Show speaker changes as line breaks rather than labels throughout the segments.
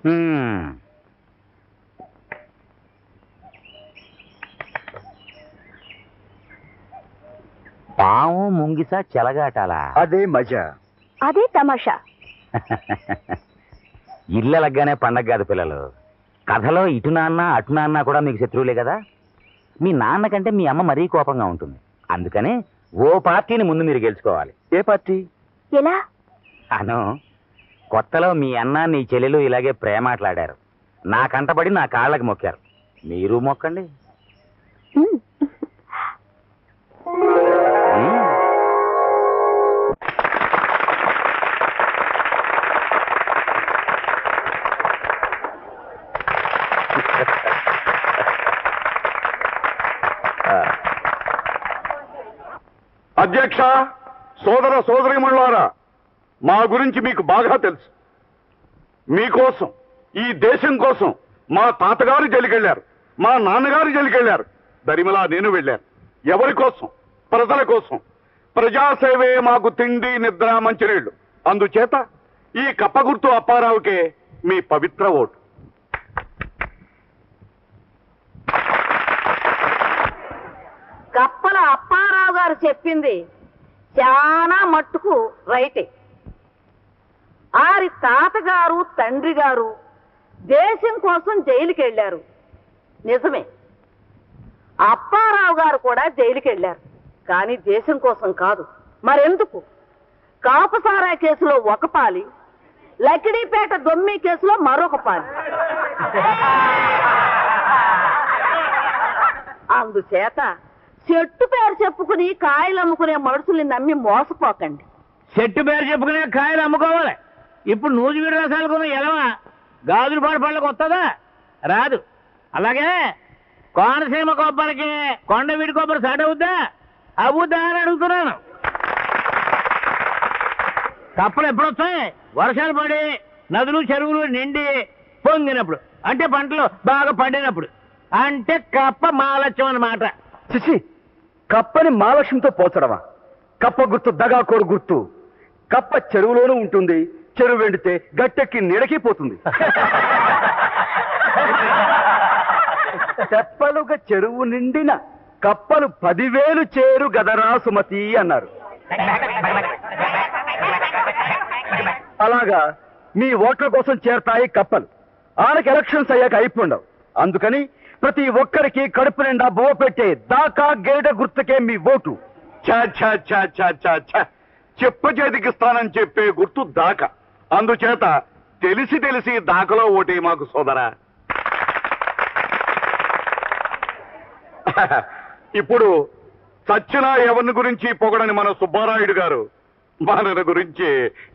హ్మ్. పాము ముంగిస చెలగాటాలా
అదే మజా
అదే తమాషా
ఇళ్ళలగ్గానే పండగ కాదు పిల్లలు కథలో ఇటు నాన్న అటు నాన్న కూడా మీకు శత్రువులే కదా మీ నాన్న కంటే మీ అమ్మ మరీ కోపంగా ఉంటుంది అందుకని ఓ పార్టీని ముందు మీరు గెలుచుకోవాలి
ఏ పార్టీ
ఎలా
అను కొత్తలో మీ అన్న నీ చెల్లెలు ఇలాగే ప్రేమాట్లాడారు నా కంటపడి నా కాళ్ళకి మొక్కారు మీరు మొక్కండి
ఉమ్.
ఉమ్.
అధ్యక్ష సోదర సోదరిమణులారా మా గురించి మీకు బాగా తెలుసు మీకోసం ఈ దేశం కోసం మా తాతగారు జలికెళ్లారు మా నాన్నగారు జలికెళ్లారు దరిమలా నేను వెళ్ళాను ఎవరి కోసం ప్రజల కోసం ప్రజాసేవే మాకు తిండి నిద్ర మంచినీళ్లు అందుచేత ఈ కప్ప గుర్తు అప్పారావుకే మీ పవిత్ర ఓటు
కప్పల అప్పారావు గారు చెప్పింది చాలా మట్టుకు రైటే ఆరి తాతగారు తండ్రి గారు దేశం కోసం జైలుకి వెళ్ళారు నిజమే అప్పారావు గారు కూడా జైలుకి వెళ్ళారు కానీ దేశం కోసం కాదు మరెందుకు కాపుసారా కేసులో ఒక పాలి లకిడీపేట దొమ్మి కేసులో మరొక పాలి అందుచేత చెట్టు పేరు చెప్పుకుని కాయలు అమ్ముకునే మనుషుల్ని నమ్మి మోసపోకండి
చెట్టు పేరు చెప్పుకునే కాయలు అమ్ముకోవాలి ఇప్పుడు నూజివీడు రసాలు కొన్న ఎలవా గాజుల పాడు పళ్ళకి వస్తుందా రాదు అలాగే కోనసీమ కొబ్బరికి కొండవీడి కొబ్బరి సాట్ అవుద్దా అవుద్దా అని అడుగుతున్నాను కప్పలు ఎప్పుడు వస్తాయి వర్షాలు పడి నదులు చెరువులు నిండి పొంగినప్పుడు అంటే పంటలు బాగా పండినప్పుడు అంటే కప్ప మాలత్యం అన్నమాట
చిచి కప్పని మాలక్ష్మితో పోల్చడమా కప్ప గుర్తు దగాకోరు గుర్తు కప్ప చెరువులోనూ ఉంటుంది చెరువు వెండితే గట్టెక్కి నీడకి పోతుంది తెప్పలుగా చెరువు నిండిన కప్పలు పదివేలు చేరు గదరా సుమతి అన్నారు అలాగా మీ ఓట్ల కోసం చేరతాయి కప్పలు ఆనకి ఎలక్షన్స్ అయ్యాక అయిపోండవు అందుకని ప్రతి ఒక్కరికి కడుపు నిండా బువ్వ పెట్టే దాకా గేడ గుర్తుకే మీ ఓటు
ఛా ఛా ఛా ఛా ఛా ఛా చెప్ప చేతికిస్తానని చెప్పే గుర్తు దాక అందుచేత తెలిసి తెలిసి దాకలో ఓటే మాకు సోదరా ఇప్పుడు చచ్చిన ఎవరిని గురించి పొగడని మన సుబ్బారాయుడు గారు మనని గురించి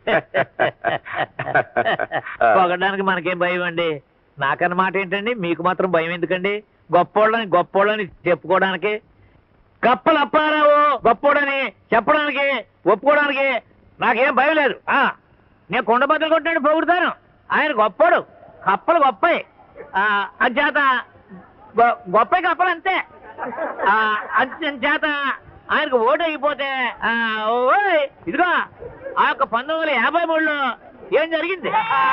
పొగడానికి మనకేం భయం అండి నాకన్న మాట ఏంటండి మీకు మాత్రం భయం ఎందుకండి గొప్పోళ్ళని గొప్పోళ్ళని చెప్పుకోవడానికి కప్పలు అప్పారావు గొప్పోడని చెప్పడానికి ఒప్పుకోవడానికి నాకేం భయం లేదు ఆ నేను కొండ బద్దలు కొట్టాడు పొగుడుతాను ఆయన గొప్పోడు కప్పలు గొప్పయి ఆ, అంచేత గొ- గొప్ప కప్పలు అంతే ఆ, అంచేత ఆయనకు ఓటు అయిపోతే ఆ, ఓయ్ ఇదిగో ఆ యొక్క పంతొమ్మిది వందల యాభై మూడులో ఏం జరిగింది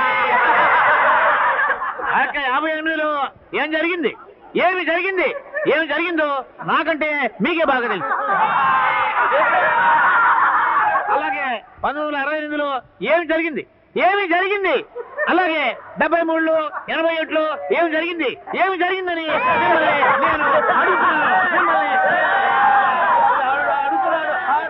ఆ యొక్క యాభై ఎనిమిదిలో ఏం జరిగింది ఏమి జరిగింది ఏమి జరిగిందో నాకంటే మీకే బాగా తెలుసు అలాగే పంతొమ్మిది వందల అరవై ఎనిమిదిలో ఏమి జరిగింది ఏమి జరిగింది అలాగే డెబ్బై మూడులో ఎనభై ఏడులో ఏమి జరిగింది ఏమి జరిగిందని మిమ్మల్ని నేను అడుగుతున్నాను మిమ్మల్ని అడుగుతున్నాను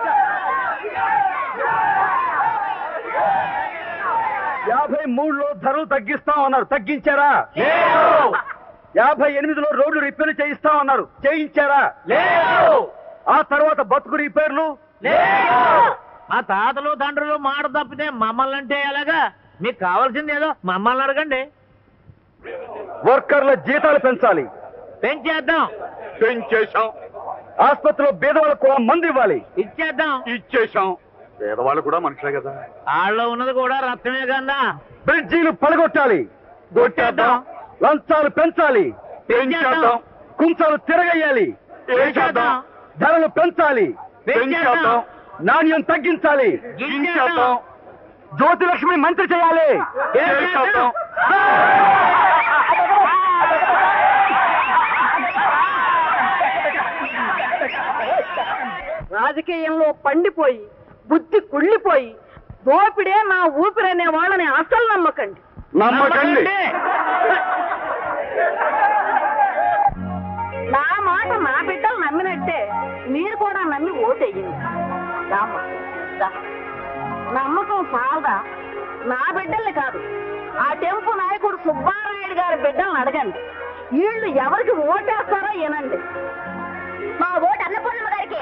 యాభై మూడులో ధరలు తగ్గిస్తాం అన్నారు తగ్గించారా యాభై ఎనిమిదిలో రోడ్లు రిపేర్లు చేయిస్తాం అన్నారు చేయించారా ఆ తర్వాత బతుకు రిపేర్లు
మా తాతలు తండ్రులు మాట తప్పితే మమ్మల్ని అంటే ఎలాగా మీకు కావాల్సింది ఏదో మమ్మల్ని అడగండి
వర్కర్ల జీతాలు పెంచాలి
పెంచేద్దాం
పెంచేశాం
ఆసుపత్రిలో బీదవాళ్ళకు కూడా మందు ఇవ్వాలి
ఇచ్చేద్దాం
ఇచ్చేశాం పేదవాళ్ళు కూడా మనుషులే కదా
వాళ్ళలో ఉన్నది కూడా రక్తమే కన్నా
బ్రిడ్జీలు పడగొట్టాలి
కొట్టేద్దాం
లంచాలు పెంచాలి
పెంచేద్దాం
కుంచాలు తిరగేయాలి
వేసేద్దాం
ధరలు పెంచాలి
పెంచేద్దాం
నాణ్యం తగ్గించాలి
గించేద్దాం
జ్యోతిలక్ష్మి మంత్రి చేయాలి
చేసేద్దాం.
రాజకీయంలో పండిపోయి బుద్ధి కుళ్ళిపోయి దోపిడే నా ఊపిరనే వాళ్ళని అసలు నమ్మకండి
నమ్మకండి
నా మాట నా బిడ్డలు నమ్మినట్టే మీరు కూడా నమ్మి ఓటెయ్యండి రామ్మ, రా. నమ్మకం సాలదా నా బిడ్డల్ని కాదు ఆ టెంపు నాయకుడు సుబ్బారాయుడు గారి బిడ్డల్ని అడగండి వీళ్ళు ఎవరికి ఓటేస్తారో వినండి
మా ఓటు అన్నపూర్ణమ్మ గారికి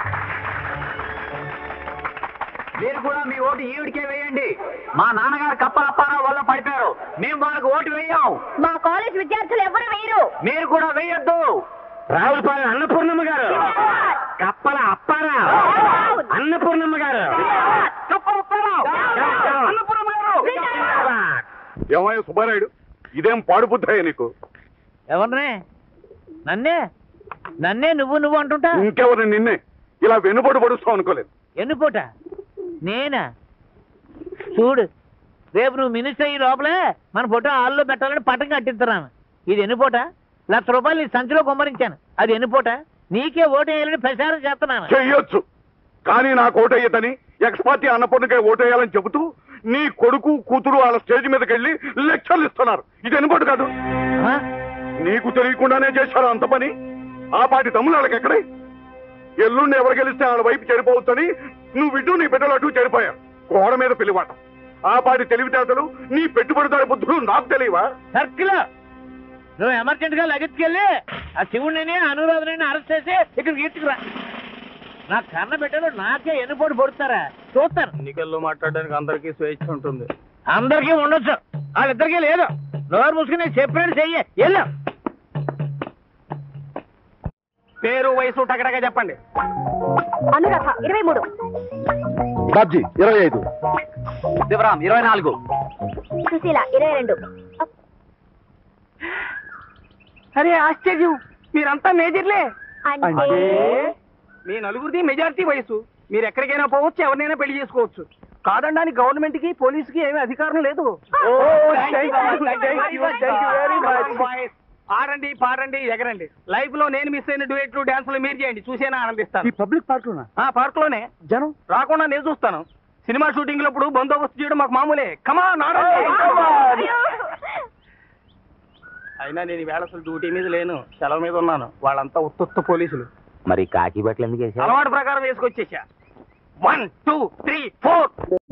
మీరు కూడా మీ ఓటు ఈవిడికే వేయండి మా నాన్నగారు కప్ప అప్పారావు వల్ల పడిపోయారు మేము వాళ్ళకి ఓటు వేయం
మా కాలేజ్ విద్యార్థులు ఎవరు వేయరు
మీరు కూడా వేయొద్దు రావులపాలెం అన్నపూర్ణమ్మ గారు కప్పల అప్పారా అన్నపూర్ణమ్మ గారు కప్పల అప్పారావు అన్నపూర్ణమ్మ గారు
ఏమయ్య సుబ్బారాయుడు ఇదేం పాడు బుద్ధయ్య నీకు
ఎవరినే నన్నే నన్నే నువ్వు నువ్వు అంటుంటా
ఇంకెవరు నిన్నే ఇలా వెనుబడి పడుస్తావు అనుకోలేదు
ఎన్నుపోట నేనా చూడు రేపు నువ్వు మినిస్టర్ అయ్యి లోపలే మన ఫోటో హాల్లో పెట్టాలని పట్టం కట్టిస్తున్నాను ఇది ఎన్నుపోట లక్ష రూపాయలు నీ సంచిలో కుమ్మరించాను అది ఎన్నుపోట నీకే ఓటు వేయాలని ప్రచారం చేస్తున్నాను
చెయ్యొచ్చు కానీ నాకు ఓటయ్యదని ఎక్స్ పార్టీ అన్నపూర్ణకే ఓటేయాలని చెబుతూ నీ కొడుకు కూతురు వాళ్ళ స్టేజ్ మీదకి వెళ్ళి లెక్చర్లు ఇస్తున్నారు ఇది ఎనుబడి కాదు
ఆ?
నీకు తెలియకుండానే చేశారు అంత పని ఆ పాటి తమ్ముళ్ళు వాళ్ళకి ఎక్కడే ఎల్లుండి ఎవరు గెలిస్తే వాళ్ళ వైపు చెడిపోవచ్చని నువ్వు ఇటు నీ బిడ్డలు అటు చెడిపోయారు గోడ మీద పిలివాట ఆ పాటి తెలివితేటలు నీ పెట్టుబడిదారి బుద్ధులు నాకు తెలియవా
సర్కిల్ నువ్వు ఎమర్జెంట్ గా లగెత్తుకెళ్ళి ఆ శివుడిని అనురాధుని అరెస్ట్ చేసి ఇక్కడ గీర్చుకురా నా కన్న బిడ్డలు నాకే ఎన్నుపోటు పొడుతారా చూస్తాను
ఎన్నికల్లో మాట్లాడడానికి అందరికీ స్వేచ్ఛ ఉంటుంది
అందరికీ ఉండొచ్చు వాళ్ళిద్దరికీ లేదు నోరు మూసుకుని చెప్పినట్టు చెయ్యి వెళ్ళు
పేరు వయసు టకటగా చెప్పండి
అనురాధ ఇరవై మూడు
బాబ్జీ ఇరవై ఐదు
శివరాం ఇరవై నాలుగు
సుశీల ఇరవై రెండు
అరే ఆశ్చర్యం మీరంతా మేజర్లే
అంటే
మీ నలుగురిది మెజారిటీ వయసు మీరు ఎక్కడికైనా పోవచ్చు ఎవరినైనా పెళ్లి చేసుకోవచ్చు కాదండానికి గవర్నమెంట్ కి పోలీస్ కి ఏమీ అధికారం లేదు ఆడండి పాడండి ఎగరండి లైఫ్ లో నేను మిస్ అయిన డ్యూయట్లు డాన్సులు మీరు చేయండి చూసేనా ఆనందిస్తాను పబ్లిక్ పార్క్ లోనా పార్క్ లోనే జనం రాకుండా నేను చూస్తాను సినిమా షూటింగ్ లప్పుడు బందోబస్తు చేయడం మాకు మామూలే కమా అయినా నేను ఈవేళ అసలు డ్యూటీ మీద లేను సెలవు మీద ఉన్నాను వాళ్ళంతా ఉత్తుత్త పోలీసులు
మరి కాకి బట్టలు ఎందుకు వేసారు
అలవాటు ప్రకారం వేసుకొచ్చేసా వన్ టూ త్రీ ఫోర్